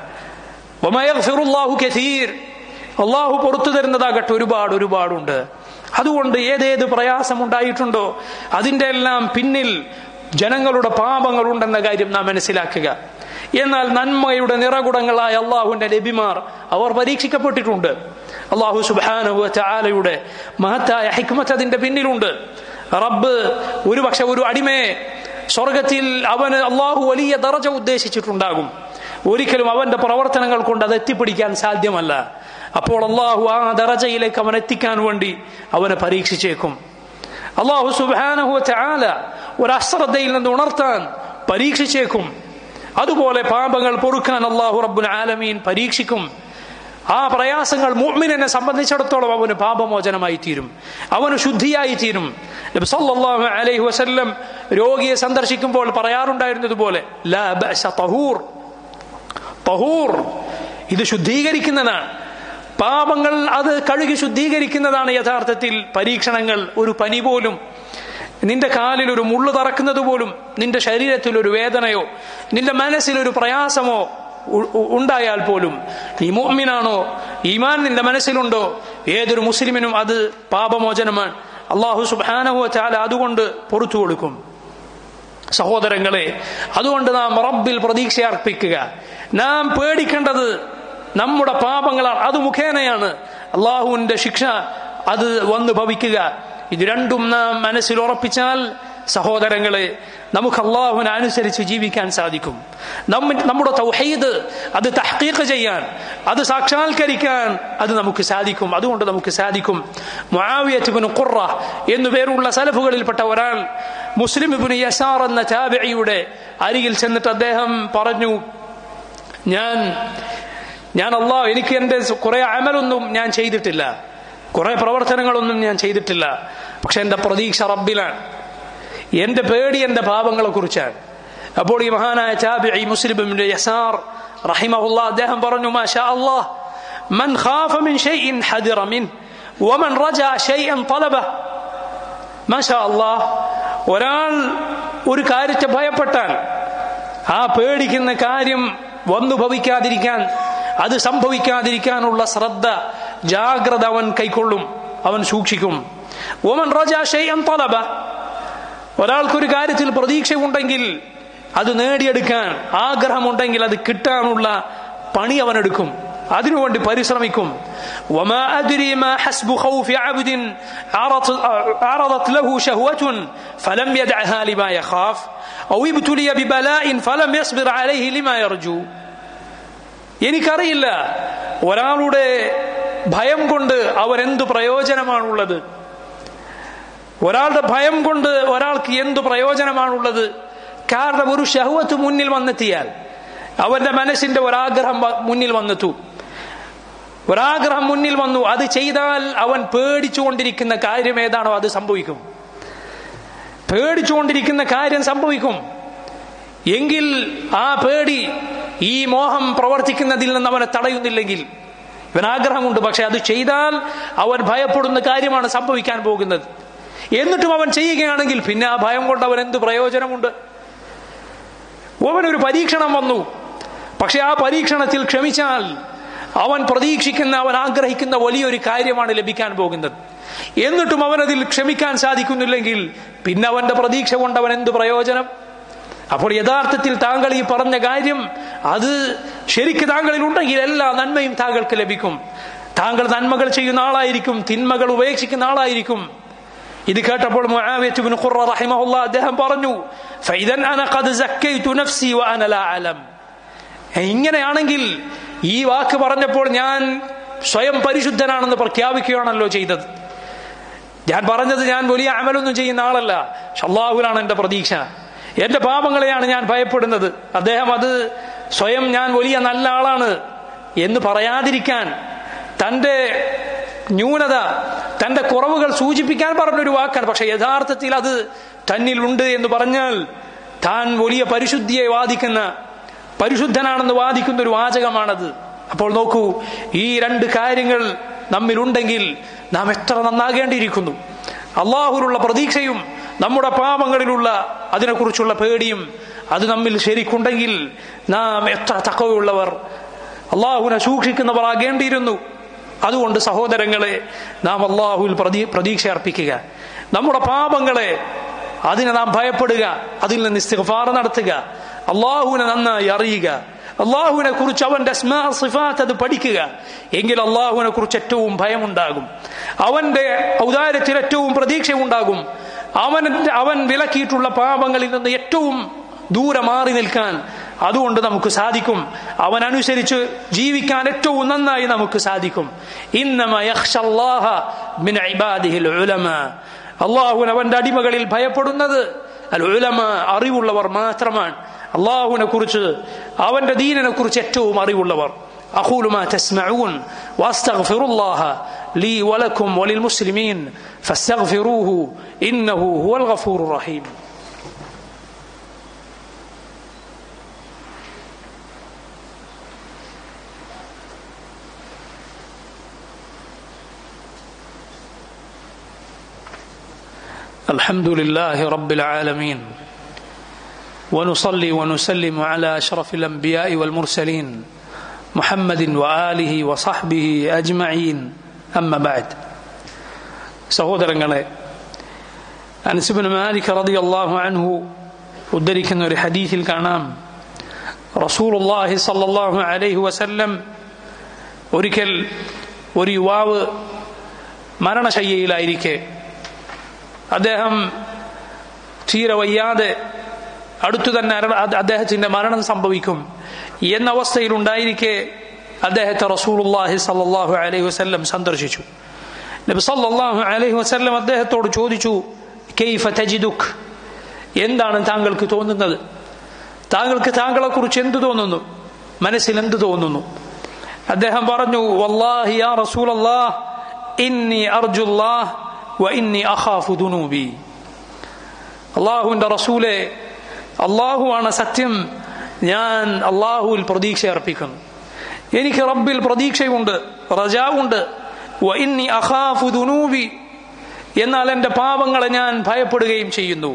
അള്ളാഹു പുറത്തു തരുന്നതാകട്ടെ ഒരുപാട് ഒരുപാടുണ്ട് അതുകൊണ്ട് ഏതേത് പ്രയാസമുണ്ടായിട്ടുണ്ടോ അതിന്റെ എല്ലാം പിന്നിൽ ജനങ്ങളുടെ പാപങ്ങൾ ഉണ്ടെന്ന കാര്യം നാം മനസ്സിലാക്കുക എന്നാൽ നന്മയുടെ നിറകുടങ്ങളായ അള്ളാഹുവിന്റെ നബിമാർ അവർ പരീക്ഷിക്കപ്പെട്ടിട്ടുണ്ട് അള്ളാഹു സുബാനുഹു ചാലയുടെ മഹത്തായ ഹിക്മത്ത് അതിന്റെ പിന്നിലുണ്ട് റബ്ബ് ഒരുപക്ഷെ ഒരു അടിമയെ സ്വർഗത്തിൽ അവന് അള്ളാഹു വലിയ ദറജ ഉദ്ദേശിച്ചിട്ടുണ്ടാകും ഒരിക്കലും അവന്റെ പ്രവർത്തനങ്ങൾ കൊണ്ട് അത് എത്തിപ്പിടിക്കാൻ സാധ്യമല്ല അപ്പോൾ അള്ളാഹു ആ ദറജയിലേക്ക് അവൻ എത്തിക്കാൻ വേണ്ടി അവനെ പരീക്ഷിച്ചേക്കും അള്ളാഹു സുബാനഹു ചാല ഒരു അശ്രദ്ധയിൽ നിന്ന് ഉണർത്താൻ പരീക്ഷിച്ചേക്കും അതുപോലെ പാപങ്ങൾ പൊറുക്കാൻ അള്ളാഹു റബ്ബുൽ ആലമീൻ പരീക്ഷിക്കും ആ പ്രയാസങ്ങൾ മുഅ്മിനെ സംബന്ധിച്ചിടത്തോളം അവന് പാപമോചനമായി തീരും അവന് ശുദ്ധിയായി തീരും സല്ലല്ലാഹു അലൈഹി വസല്ലം രോഗിയെ സന്ദർശിക്കുമ്പോൾ പറയാറുണ്ടായിരുന്നതുപോലെ ലാ ബഅസ തഹൂർ തഹൂർ ഇത് ശുദ്ധീകരിക്കുന്നതാണ് പാപങ്ങൾ അത് കഴുകി ശുദ്ധീകരിക്കുന്നതാണ് യഥാർത്ഥത്തിൽ പരീക്ഷണങ്ങൾ ഒരു പനി പോലും നിന്റെ കാലിൽ ഒരു മുള്ളു തറക്കുന്നത് പോലും നിന്റെ ശരീരത്തിൽ ഒരു വേദനയോ നിന്റെ മനസ്സിൽ ഒരു പ്രയാസമോ ഉണ്ടായാൽ പോലും നീ മുഅ്മിനാണോ ഈമാൻ നിന്റെ മനസ്സിലുണ്ടോ ഏതൊരു മുസ്ലിമിനും അത് പാപമോചനമാണ് അള്ളാഹു സുബാനഹു ചാല അതുകൊണ്ട് പുറത്തു കൊടുക്കും സഹോദരങ്ങളെ അതുകൊണ്ട് നാം റബ്ബിൽ പ്രതീക്ഷ അർപ്പിക്കുക നാം പേടിക്കേണ്ടത് നമ്മുടെ പാപങ്ങളാണ് അത് മുഖേനയാണ് അള്ളാഹുവിന്റെ ശിക്ഷ അത് വന്നു ഭവിക്കുക ഇത് രണ്ടും നാം മനസ്സിൽ ഉറപ്പിച്ചാൽ സഹോദരങ്ങളെ നമുക്ക് അള്ളാഹുവിനെ അനുസരിച്ച് ജീവിക്കാൻ സാധിക്കും നമ്മ നമ്മുടെ തൗഹീദ് അത് തഹ്ഖീഖ് ചെയ്യാൻ അത് സാക്ഷാത്കരിക്കാൻ അത് നമുക്ക് സാധിക്കും അതുകൊണ്ട് നമുക്ക് സാധിക്കും മുആവിയത്തുബിന് ഖുറ എന്നു പേരുള്ള സലഫുകളിൽപ്പെട്ട ഒരാൾ മുസ്ലിം ഇബ്നു യസാർ എന്ന താബിഇയുടെ അരികിൽ ചെന്നിട്ട് അദ്ദേഹം പറഞ്ഞു ഞാൻ ഞാൻ അള്ളാഹ് എനിക്ക് എൻ്റെ കുറെ അമലൊന്നും ഞാൻ ചെയ്തിട്ടില്ല കുറെ പ്രവർത്തനങ്ങളൊന്നും ഞാൻ ചെയ്തിട്ടില്ല പക്ഷെ എൻ്റെ പ്രതീക്ഷ റബ്ബിലാണ് എന്റെ പേടി എന്റെ പാപങ്ങളെ കുറിച്ചാണ് അപ്പോൾ ഈ മഹാനായ ചാബി മുസ്ലിമിന്റെ യസാർ റഹിമഹുല്ല അദ്ദേഹം പറഞ്ഞു മാഷാ അല്ലാഹ് من خاف من شيء حذر منه ومن رجع شيئا طلبه ما شاء الله ഒരാൾ ഒരു കാര്യത്തെ ഭയപ്പെട്ടാൽ ആ പേടിക്കുന്ന കാര്യം വന്നു ഭവിക്കാതിരിക്കാൻ അത് സംഭവിക്കാതിരിക്കാനുള്ള ശ്രദ്ധ ജാഗ്രത അവൻ കൈക്കൊള്ളും അവൻ സൂക്ഷിക്കും ഒമൻ റജ ഷെയ്യൻ തലബ ഒരാൾക്കൊരു കാര്യത്തിൽ പ്രതീക്ഷയുണ്ടെങ്കിൽ അത് നേടിയെടുക്കാൻ ആഗ്രഹമുണ്ടെങ്കിൽ അത് കിട്ടാനുള്ള പണി അവനെടുക്കും അതിനുവേണ്ടി പരിശ്രമിക്കും وما أدري ما حسب خوف عبد عرضت له شهوة فلم يدعها لما يخاف أو ابتلي ببلاء فلم يصبر عليه لما يرجو എനിക്കറിയില്ല ഒരാളുടെ ഭയം കൊണ്ട് അവരെന്തു പ്രയോജനമാണുള്ളത് ഒരാളുടെ ഭയം കൊണ്ട് ഒരാൾക്ക് എന്തു പ്രയോജനമാണുള്ളത് കാരണം ഒരു ഷഹുവത്ത് മുന്നിൽ വന്നെത്തിയാൽ അവന്റെ മനസ്സിന്റെ ഒരാഗ്രഹം മുന്നിൽ വന്നെത്തു ഒരാഗ്രഹം മുന്നിൽ വന്നു അത് ചെയ്താൽ അവൻ പേടിച്ചുകൊണ്ടിരിക്കുന്ന കാര്യം ഏതാണോ അത് സംഭവിക്കും പേടിച്ചുകൊണ്ടിരിക്കുന്ന കാര്യം സംഭവിക്കും എങ്കിൽ ആ പേടി ഈ മോഹം പ്രവർത്തിക്കുന്നതിൽ നിന്ന് അവനെ തടയുന്നില്ലെങ്കിൽ ഇവൻ ആഗ്രഹമുണ്ട് പക്ഷെ അത് ചെയ്താൽ അവൻ ഭയപ്പെടുന്ന കാര്യമാണ് സംഭവിക്കാൻ പോകുന്നത് എന്നിട്ടും അവൻ ചെയ്യുകയാണെങ്കിൽ പിന്നെ ആ ഭയം കൊണ്ട് അവൻ എന്ത് പ്രയോജനമുണ്ട് അവനൊരു പരീക്ഷണം വന്നു പക്ഷെ ആ പരീക്ഷണത്തിൽ ക്ഷമിച്ചാൽ അവൻ പ്രതീക്ഷിക്കുന്ന അവൻ ആഗ്രഹിക്കുന്ന വലിയൊരു കാര്യമാണ് ലഭിക്കാൻ പോകുന്നത് എന്നിട്ടും അവനതിൽ ക്ഷമിക്കാൻ സാധിക്കുന്നില്ലെങ്കിൽ പിന്നെ അവന്റെ പ്രതീക്ഷ കൊണ്ട് അവൻ എന്ത് പ്രയോജനം അപ്പോൾ യഥാർത്ഥത്തിൽ താങ്കൾ ഈ പറഞ്ഞ കാര്യം അത് ശരിക്ക് താങ്കളിൽ ഉണ്ടെങ്കിൽ എല്ലാ നന്മയും താങ്കൾക്ക് ലഭിക്കും താങ്കൾ നന്മകൾ ചെയ്യുന്ന ആളായിരിക്കും തിന്മകൾ ഉപേക്ഷിക്കുന്ന ആളായിരിക്കും ഇത് കേട്ടപ്പോൾ അദ്ദേഹം പറഞ്ഞു ഇങ്ങനെയാണെങ്കിൽ ഈ വാക്ക് പറഞ്ഞപ്പോൾ ഞാൻ സ്വയം പരിശുദ്ധനാണെന്ന് പ്രഖ്യാപിക്കുകയാണല്ലോ ചെയ്തത് ഞാൻ പറഞ്ഞത് ഞാൻ വലിയ അമലൊന്നും ചെയ്യുന്ന ആളല്ല ഷല്ലാഹുലാണ് എന്റെ പ്രതീക്ഷ എന്റെ പാപങ്ങളെയാണ് ഞാൻ ഭയപ്പെടുന്നത് അദ്ദേഹം അത് സ്വയം ഞാൻ വലിയ നല്ല ആളാണ് എന്ന് പറയാതിരിക്കാൻ തന്റെ ന്യൂനത തന്റെ കുറവുകൾ സൂചിപ്പിക്കാൻ പറഞ്ഞൊരു വാക്കാണ് പക്ഷെ യഥാർത്ഥത്തിൽ അത് തന്നിലുണ്ട് എന്ന് പറഞ്ഞാൽ താൻ വലിയ പരിശുദ്ധിയെ വാദിക്കുന്ന പരിശുദ്ധനാണെന്ന് വാദിക്കുന്ന ഒരു വാചകമാണത് അപ്പോൾ നോക്കൂ ഈ രണ്ട് കാര്യങ്ങൾ നമ്മിലുണ്ടെങ്കിൽ നാം എത്ര നന്നാകേണ്ടിയിരിക്കുന്നു അള്ളാഹുലുള്ള പ്രതീക്ഷയും നമ്മുടെ പാപങ്ങളിലുള്ള അതിനെക്കുറിച്ചുള്ള പേടിയും അത് നമ്മിൽ ശരിക്കുണ്ടെങ്കിൽ നാം എത്ര തക്കവുള്ളവർ അള്ളാഹുവിനെ സൂക്ഷിക്കുന്നവരാകേണ്ടിയിരുന്നു അതുകൊണ്ട് സഹോദരങ്ങളെ നാം അള്ളാഹുവിൽ പ്രതീ പ്രതീക്ഷ അർപ്പിക്കുക നമ്മുടെ പാപങ്ങളെ അതിനെ നാം ഭയപ്പെടുക അതിൽ നിന്ന് ഇസ്തിഗ്ഫാർ നടത്തുക അള്ളാഹുവിനെ നന്നായി അറിയുക അള്ളാഹുവിനെ കുറിച്ച് അവന്റെ സിഫാത്ത് അത് പഠിക്കുക എങ്കിൽ അള്ളാഹുവിനെ കുറിച്ച് ഏറ്റവും ഭയമുണ്ടാകും അവന്റെ ഔദാര്യത്തിൽ ഏറ്റവും പ്രതീക്ഷ ഉണ്ടാകും അവൻ അവൻ വിലക്കിയിട്ടുള്ള പാപങ്ങളിൽ നിന്ന് ഏറ്റവും ദൂരെ മാറി നിൽക്കാൻ അതുകൊണ്ട് നമുക്ക് സാധിക്കും അവൻ അനുസരിച്ച് ജീവിക്കാൻ ഏറ്റവും നന്നായി നമുക്ക് സാധിക്കും അള്ളാഹുൻ അവന്റെ അടിമകളിൽ ഭയപ്പെടുന്നത് അൽ ഉലമ അറിവുള്ളവർ മാത്രമാണ് അള്ളാഹുവിനെ കുറിച്ച് അവന്റെ ദീനിനെ കുറിച്ച് ഏറ്റവും അറിവുള്ളവർ أقول ما تسمعون وأستغفر الله لي ولكم وللمسلمين فاستغفروه إنه هو الغفور الرحيم الحمد لله رب العالمين ونصلي ونسلم على اشرف الانبياء والمرسلين محمد واله وصحبه اجمعين اما بعد സഹോദരങ്ങളെ അനസുബിൻ മാലിക് റതി അള്ളാഹു അൻഹു ഉദ്ധരിക്കുന്ന ഒരു ഹദീസിൽ കാണാം റസൂലുള്ളാഹി സല്ലല്ലാഹു അലൈഹി വസല്ലം ഒരിക്കൽ ഒരു യുവാവ് മരണശയ്യയിലായിരിക്കെ അദ്ദേഹം തീരെ വയ്യാതെ അടുത്തു തന്നെ അര- അത് അദ്ദേഹത്തിന്റെ മരണം സംഭവിക്കും എന്ന അവസ്ഥയിൽ ഉണ്ടായിരിക്കെ അദ്ദേഹത്തെ റസൂലുള്ളാഹി സല്ലല്ലാഹു അലൈഹി വസല്ലം സന്ദർശിച്ചു നബി സല്ലല്ലാഹു അലൈഹി വസല്ലം അദ്ദേഹത്തോട് ചോദിച്ചു കൈഫ തജിദുക് എന്താണ് താങ്കൾക്ക് തോന്നുന്നത് താങ്കൾക്ക് താങ്കളെ കുറിച്ച് എന്ത് തോന്നുന്നു മനസ്സിൽ എന്ത് തോന്നുന്നു അദ്ദേഹം പറഞ്ഞു വല്ലാഹി യാ റസൂലല്ലാഹ് ഇന്നി അർജുല്ലാഹ് വ ഇന്നി അഖാഫു ദുനൂബി അള്ളാഹുവിന്റെ റസൂലെ അള്ളാഹുവാണ് സത്യം ഞാൻ അള്ളാഹുവിൽ പ്രതീക്ഷ അർപ്പിക്കുന്നു എനിക്ക് റബ്ബിൽ പ്രതീക്ഷയുണ്ട് റജാവുണ്ട് വ ഇന്നി അഖാഫു ദുനൂബി എന്നാൽ എന്റെ പാപങ്ങളെ ഞാൻ ഭയപ്പെടുകയും ചെയ്യുന്നു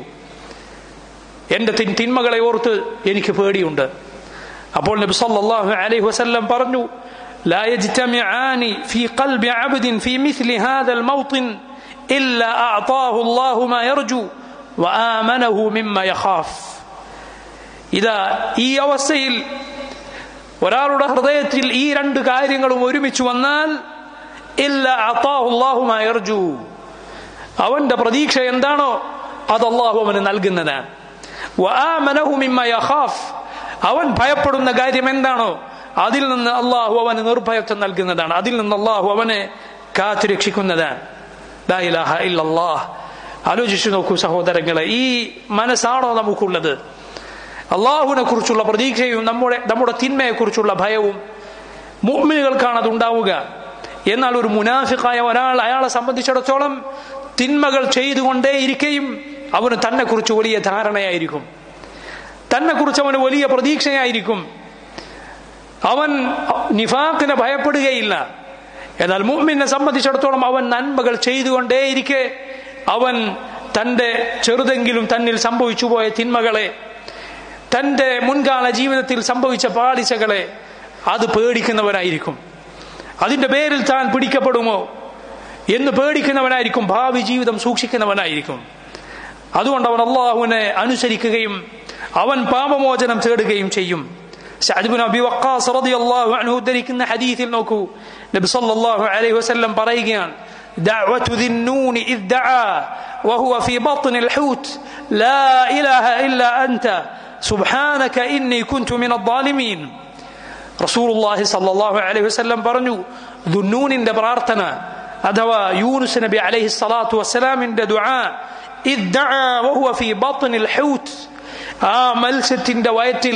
എന്റെ തിൻ- തിന്മകളെ ഓർത്ത് എനിക്ക് പേടിയുണ്ട് അപ്പോൾ നബി സല്ലല്ലാഹു അലൈഹി വസല്ലം പറഞ്ഞു لا يجتمعان في قلب عبد في مثل هذا الموطن إلا أعطاه الله ما يرجو وآمنه مما يخاف ഇതാ ഈ അവസ്ഥയിൽ ഒരാളുടെ ഹൃദയത്തിൽ ഈ രണ്ട് കാര്യങ്ങളും ഒരുമിച്ച് വന്നാൽ ഇല്ല അള്ളാഹുമായർജു അവന്റെ പ്രതീക്ഷ എന്താണോ അത് അള്ളാഹു അവന് നൽകുന്നതാണ് വആമനഹു മിമ്മ യഖാഫ്. അവൻ ഭയപ്പെടുന്ന കാര്യം എന്താണോ അതിൽ നിന്ന് അള്ളാഹു അവന് നിർഭയത്വം നൽകുന്നതാണ് അതിൽ നിന്ന് അള്ളാഹു അവനെ കാത്തുരക്ഷിക്കുന്നതാണ് ലാ ഇലാഹ ഇല്ലല്ലാഹ്. ആലോചിച്ചു നോക്കൂ സഹോദരങ്ങളെ ഈ മനസ്സാണോ നമുക്കുള്ളത് അള്ളാഹുവിനെ കുറിച്ചുള്ള പ്രതീക്ഷയും നമ്മുടെ നമ്മുടെ തിന്മയെ കുറിച്ചുള്ള ഭയവും മുഅ്മിനുകൾക്കാണ് അത് ഉണ്ടാവുക എന്നാൽ ഒരു മുനാഫിക്കായ ഒരാൾ അയാളെ സംബന്ധിച്ചിടത്തോളം തിന്മകൾ ചെയ്തുകൊണ്ടേയിരിക്കുകയും അവന് തന്നെ കുറിച്ച് വലിയ ധാരണയായിരിക്കും തന്നെ കുറിച്ച് അവന് വലിയ പ്രതീക്ഷയായിരിക്കും അവൻ നിഫാഖിനെ ഭയപ്പെടുകയില്ല എന്നാൽ മുഅ്മിനെ സംബന്ധിച്ചിടത്തോളം അവൻ നന്മകൾ ചെയ്തുകൊണ്ടേയിരിക്കെ അവൻ തന്റെ ചെറുതെങ്കിലും തന്നിൽ സംഭവിച്ചു പോയ തിന്മകളെ തന്റെ മുൻകാല ജീവിതത്തിൽ സംഭവിച്ച പാളിച്ചകളെ അത് പേടിക്കുന്നവനായിരിക്കും അതിന്റെ പേരിൽ താൻ പിടിക്കപ്പെടുമോ എന്ന് പേടിക്കുന്നവനായിരിക്കും ഭാവി ജീവിതം സൂക്ഷിക്കുന്നവനായിരിക്കും അതുകൊണ്ട് അവൻ അള്ളാഹുവിനെ അനുസരിക്കുകയും അവൻ പാപമോചനം തേടുകയും ചെയ്യും സഅദ് ഇബ്നു അബി വഖാസ് റളിയല്ലാഹു അൻഹു ഉദ്ധരിക്കുന്ന ഹദീസിൽ നോക്കൂ നബി സല്ലല്ലാഹു അലൈഹി വസല്ലം പറയുകയാണ് دعوة ذي النون إذ دعا وهو في بطن الحوت لا إله إلا أنت سبحانك إني كنت من الظالمين റസൂലുള്ളാഹി സല്ലല്ലാഹു അലൈഹി വസല്ലം പറഞ്ഞു ദുന്നൂനിന്റെ പ്രാർത്ഥന അഥവാ യൂനുസ് നബി അലൈഹി സ്വലാത്തു വസ്സലാമിന്റെ ദുആ ഇദ് ദഅ വഹുവ ഫീ ബത്നിൽ ഹൂത്ത് ആ മത്സ്യത്തിന്റെ വയറ്റിൽ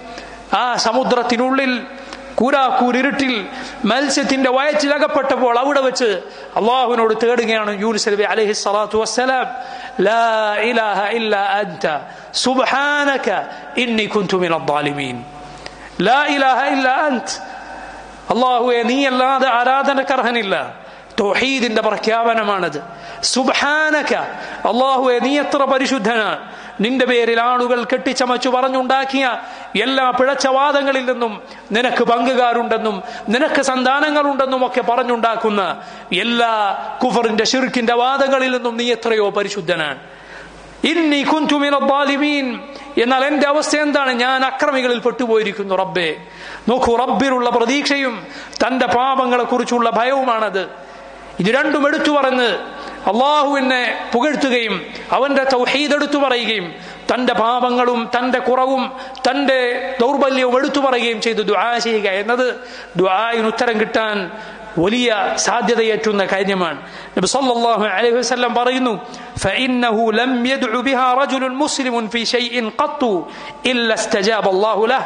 ആ സമുദ്രത്തിനുള്ളിൽ കൂരാക്കൂരിരുട്ടിൽ മത്സ്യത്തിന്റെ വയറ്റിൽ അകപ്പെട്ടപ്പോൾ അവിടെ വെച്ച് അള്ളാഹുവിനോട് തേടുകയാണ് യൂനുസ് നബി അലൈഹി സ്വലാത്തു വസ്സലാം ലാ ഇലാഹ ഇല്ലാ അൻത സുബ്ഹാനക ഇന്നി കുൻതു മിനൽ ളാലിമീൻ ലാ ഇലാഹ ഇല്ല അന്ത് അള്ളാഹുവെ നീ അല്ലാതെ ആരാധനക്കർഹനില്ല തൗഹീദിന്റെ പ്രഖ്യാപനമാണത് സുബ്ഹാനക അള്ളാഹുവെ നീ എത്ര പരിശുദ്ധനാണ് നിന്റെ പേരിൽ ആളുകൾ കെട്ടിച്ചമച്ചു പറഞ്ഞുണ്ടാക്കിയ എല്ലാ പിഴച്ചവാദങ്ങളിൽ നിന്നും നിനക്ക് പങ്കുകാരുണ്ടെന്നും നിനക്ക് സന്താനങ്ങളുണ്ടെന്നും ഒക്കെ പറഞ്ഞുണ്ടാക്കുന്ന എല്ലാ കുഫറിന്റെ ഷിർക്കിന്റെ വാദങ്ങളിൽ നിന്നും നീ എത്രയോ പരിശുദ്ധനാണ് ഇന്നി കുന്തു മിനൽ ളാലിമീൻ എന്നാൽ എന്റെ അവസ്ഥ എന്താണ് ഞാൻ അക്രമികളിൽ പെട്ടുപോയിരിക്കുന്നു റബ്ബേ നോക്കൂ റബ്ബിലുള്ള പ്രതീക്ഷയും തന്റെ പാപങ്ങളെ കുറിച്ചുള്ള ഭയവുമാണത് ഇത് രണ്ടും എടുത്തു പറഞ്ഞ് അള്ളാഹുവിനെ പുകഴ്ത്തുകയും അവന്റെ തൗഹീദ് എടുത്തു പറയുകയും തന്റെ പാപങ്ങളും തന്റെ കുറവും തന്റെ ദൗർബല്യവും എടുത്തു പറയുകയും ചെയ്ത് ദുആ ചെയ്യുക എന്നത് ദുആയിന് ഉത്തരം കിട്ടാൻ വലിയ സാധ്യതയേറ്റുന്ന കാര്യമാണ് നബി സല്ലല്ലാഹു അലൈഹി വസല്ലം പറയുന്നു فإنه لم يدع بها رجل مسلم في شيء قط إلا استجاب الله له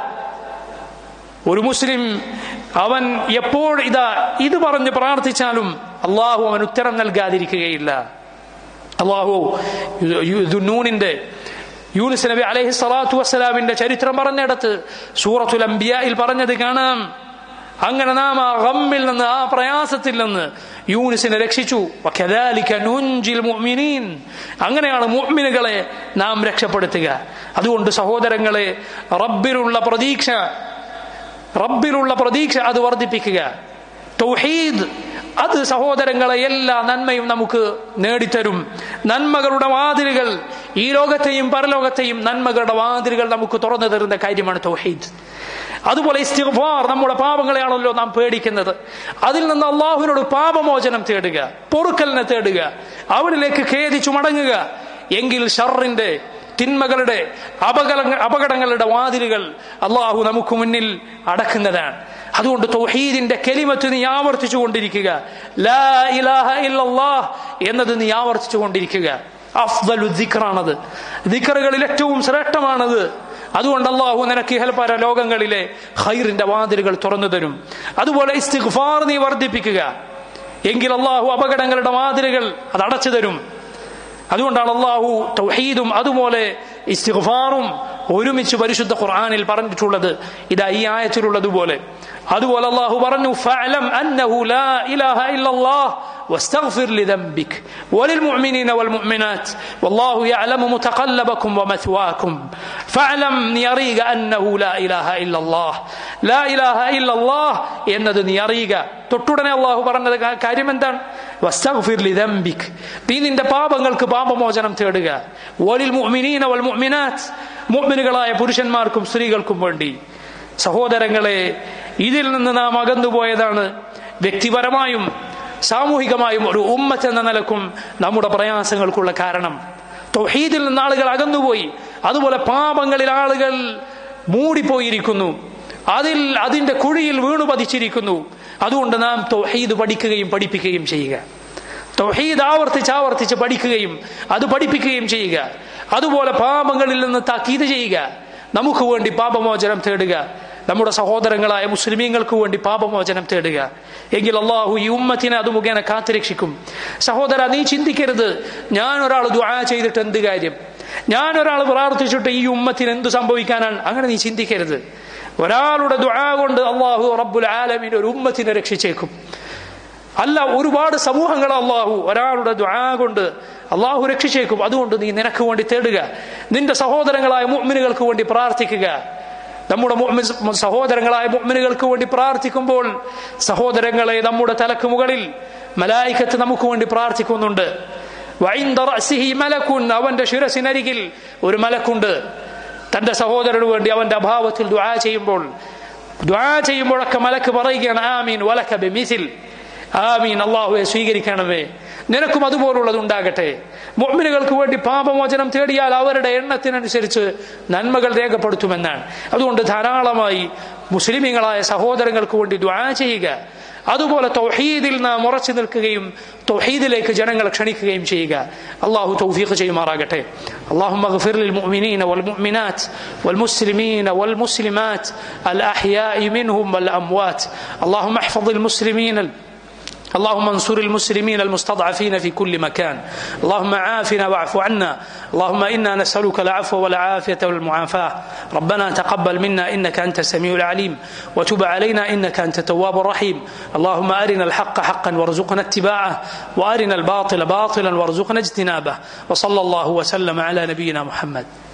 ഒരു മുസ്ലിം അവൻ എപ്പോൾ ഇതാ ഇത് പറഞ്ഞ് പ്രാർത്ഥിച്ചാലും അള്ളാഹു അവൻ ഉത്തരം നൽകാതിരിക്കുകയില്ല അള്ളാഹു ദുന്നൂനിന്റെ യൂനിസ് നബി അലൈഹി സ്വലാത്തു വസ്സലാമിന്റെ ചരിത്രം പറഞ്ഞിടത്ത് സൂറത്തുൽ അംബിയയിൽ പറഞ്ഞത് കാണാം അങ്ങനെ നാം ആ ഗമ്മിൽ നിന്ന് ആ പ്രയാസത്തിൽ നിന്ന് യൂനിസിനെ രക്ഷിച്ചു വകദാലിക നുൻജിൽ മുഅ്മിനീൻ അങ്ങനെയാണ് മുഅ്മിനുകളെ നാം രക്ഷപ്പെടുത്തുക അതുകൊണ്ട് സഹോദരങ്ങളെ റബ്ബിലുള്ള പ്രതീക്ഷ റബ്ബിലുള്ള പ്രതീക്ഷ അത് വർദ്ധിപ്പിക്കുക തൗഹീദ് അത് സഹോദരങ്ങളെ എല്ലാ നന്മയും നമുക്ക് നേടിത്തരും നന്മകളുടെ വാതിലുകൾ ഈ ലോകത്തെയും പരലോകത്തെയും നന്മകളുടെ വാതിലുകൾ നമുക്ക് തുറന്നു തരുന്ന കാര്യമാണ് തൗഹീദ് അതുപോലെ ഇസ്തിഗ്ഫാർ നമ്മുടെ പാപങ്ങളെയാണല്ലോ നാം പേടിക്കുന്നത് അതിൽ നിന്ന് അള്ളാഹുവിനോട് പാപമോചനം തേടുക പൊറുക്കലിനെ തേടുക അവനിലേക്ക് ഖേദിച്ചു മടങ്ങുക എങ്കിൽ ഷറിന്റെ തിന്മകളുടെ അപകട അപകടങ്ങളുടെ വാതിലുകൾ അള്ളാഹു നമുക്ക് മുന്നിൽ അടക്കുന്നതാണ് അതുകൊണ്ട് തൗഹീദിന്റെ കെലിമത്ത് നീ ആവർത്തിച്ചു കൊണ്ടിരിക്കുക ലാ ഇലാഹ ഇല്ലല്ലാഹ് എന്നത് നീ ആവർത്തിച്ചു കൊണ്ടിരിക്കുക അഫ്ദലു ദിക്റാണത് ദിക്റുകളിൽ ഏറ്റവും ശ്രേഷ്ഠമാണത് അതുകൊണ്ട് അള്ളാഹു നിനക്ക് ഇഹൽപര ലോകങ്ങളിലെ ഖൈറിന്റെ വാതിലുകൾ തുറന്നു തരും അതുപോലെ ഇസ്തിഗ്ഫാർ നീ വർദ്ധിപ്പിക്കുക എങ്കിൽ അള്ളാഹു അപകടങ്ങളുടെ വാതിലുകൾ അത് അടച്ചു തരും അതുകൊണ്ടാണ് അള്ളാഹു തൗഹീദും അതുപോലെ ഇസ്തിഗ്ഫാറും ഒരുമിച്ച് പരിശുദ്ധ ഖുർആനിൽ പറഞ്ഞിട്ടുള്ളത് ഇതാ ഈ ആയത്തിലുള്ളതുപോലെ അതുപോലെ അള്ളാഹു പറഞ്ഞു ഫഅലം അന്നഹു ലാ ഇലാഹ ഇല്ലല്ലാഹ് واستغفر لذنبك وللمؤمنين والمؤمنات والله يعلم متقلبكم ومثواكم فاعلم نيريغ أنه لا إله إلا الله لا إله إلا الله എന്നത് നീ അറിയുക തൊട്ടുടനെ അള്ളാഹു പറഞ്ഞത് കാര്യം എന്താണ് വസ്തഗ്ഫിർ ലിദംബിക് നീ നിന്റെ പാപങ്ങൾക്ക് പാപമോചനം തേടുക വലിൽ മുഅ്മിനീന വൽ മുഅ്മിനാത്ത് മുഅ്മിനുകളായ പുരുഷന്മാർക്കും സ്ത്രീകൾക്കും വേണ്ടി സഹോദരങ്ങളെ ഇതിൽ നിന്ന് നാം അകന്നുപോയതാണ് വ്യക്തിപരമായും സാമൂഹികമായും ഒരു ഉമ്മത്ത് എന്ന നിലക്കും നമ്മുടെ പ്രയാസങ്ങൾക്കുള്ള കാരണം തൊഹീദിൽ നിന്ന് ആളുകൾ അകന്നുപോയി അതുപോലെ പാപങ്ങളിൽ ആളുകൾ മൂടിപ്പോയിരിക്കുന്നു അതിൽ അതിന്റെ കുഴിയിൽ വീണു പതിച്ചിരിക്കുന്നു അതുകൊണ്ട് നാം തൊഹീദ് പഠിക്കുകയും പഠിപ്പിക്കുകയും ചെയ്യുക തൊഹീദ് ആവർത്തിച്ച് ആവർത്തിച്ച് പഠിക്കുകയും അത് പഠിപ്പിക്കുകയും ചെയ്യുക അതുപോലെ പാപങ്ങളിൽ നിന്ന് താക്കീത് ചെയ്യുക നമുക്ക് വേണ്ടി പാപമോചനം തേടുക നമ്മുടെ സഹോദരങ്ങളായ മുസ്ലിമീങ്ങൾക്ക് വേണ്ടി പാപമോചനം തേടുക എങ്കിൽ അള്ളാഹു ഈ ഉമ്മത്തിനെ അത് മുഖേന കാത്തുരക്ഷിക്കും സഹോദര നീ ചിന്തിക്കരുത് ഞാൻ ഒരാൾ ദുആ ചെയ്തിട്ട് എന്ത് കാര്യം ഞാൻ ഒരാൾ പ്രാർത്ഥിച്ചിട്ട് ഈ ഉമ്മത്തിന് എന്ത് സംഭവിക്കാനാണ് അങ്ങനെ നീ ചിന്തിക്കരുത് ഒരാളുടെ ദുആ കൊണ്ട് അള്ളാഹു റബ്ബുൽ ആലമീൻ ഒരു ഉമ്മത്തിനെ രക്ഷിച്ചേക്കും അല്ല ഒരുപാട് സമൂഹങ്ങൾ അള്ളാഹു ഒരാളുടെ ദ്വാ കൊണ്ട് അള്ളാഹു രക്ഷിച്ചേക്കും അതുകൊണ്ട് നീ നിനക്ക് വേണ്ടി തേടുക നിന്റെ സഹോദരങ്ങളായ മുഅ്മിനുകൾക്ക് വേണ്ടി പ്രാർത്ഥിക്കുക നമ്മുടെ മുഅ്മിൻ സഹോദരങ്ങളായ മുഅ്മിനുകൾക്ക് വേണ്ടി പ്രാർത്ഥിക്കുമ്പോൾ സഹോദരങ്ങളെ നമ്മുടെ തലക്ക് മുകളിൽ മലായിക്കത്ത് നമുക്ക് വേണ്ടി പ്രാർത്ഥിക്കുന്നുണ്ട് വൈന്ദ റഅസിഹി മലക്കുൻ അവന്റെ ശിരസിനരികിൽ ഒരു മലക്കുണ്ട് തന്റെ സഹോദരന് വേണ്ടി അവന്റെ അഭാവത്തിൽ ദുആ ചെയ്യുമ്പോൾ ദുആ ചെയ്യുമ്പോഴൊക്കെ മലക്ക് പറയുകയാണ് ആമീൻ വലക ബിമിസിൽ ആമീൻ അള്ളാഹുവെ സ്വീകരിക്കണമേ നിനക്കും അതുപോലുള്ളത് ഉണ്ടാകട്ടെ മുഅ്മിനുകൾക്ക് വേണ്ടി പാപമോചനം തേടിയാൽ അവരുടെ എണ്ണത്തിനനുസരിച്ച് നന്മകൾ രേഖപ്പെടുത്തുമെന്നാണ് അതുകൊണ്ട് ധാരാളമായി മുസ്ലിമീങ്ങളായ സഹോദരങ്ങൾക്ക് വേണ്ടി ദ്വാ ചെയ്യുക അതുപോലെ തൗഹീദിൽ നാം ഉറച്ചു നിൽക്കുകയും തൗഹീദിലേക്ക് ജനങ്ങളെ ക്ഷണിക്കുകയും ചെയ്യുക അള്ളാഹു തൗഫീഖ് ചെയ്യുമാറാകട്ടെ اللهم اغفر للمؤمنين والمؤمنات والمسلمين والمسلمات الأحياء منهم والأموات اللهم احفظ المسلمين اللهم انصر المسلمين المستضعفين في كل مكان اللهم عافنا واعف عنا اللهم انا نسالك العفو والعافيه والمعافاه ربنا تقبل منا انك انت السميع العليم وتب علينا انك انت التواب الرحيم اللهم ارنا الحق حقا وارزقنا اتباعه وارنا الباطل باطلا وارزقنا اجتنابه وصلى الله وسلم على نبينا محمد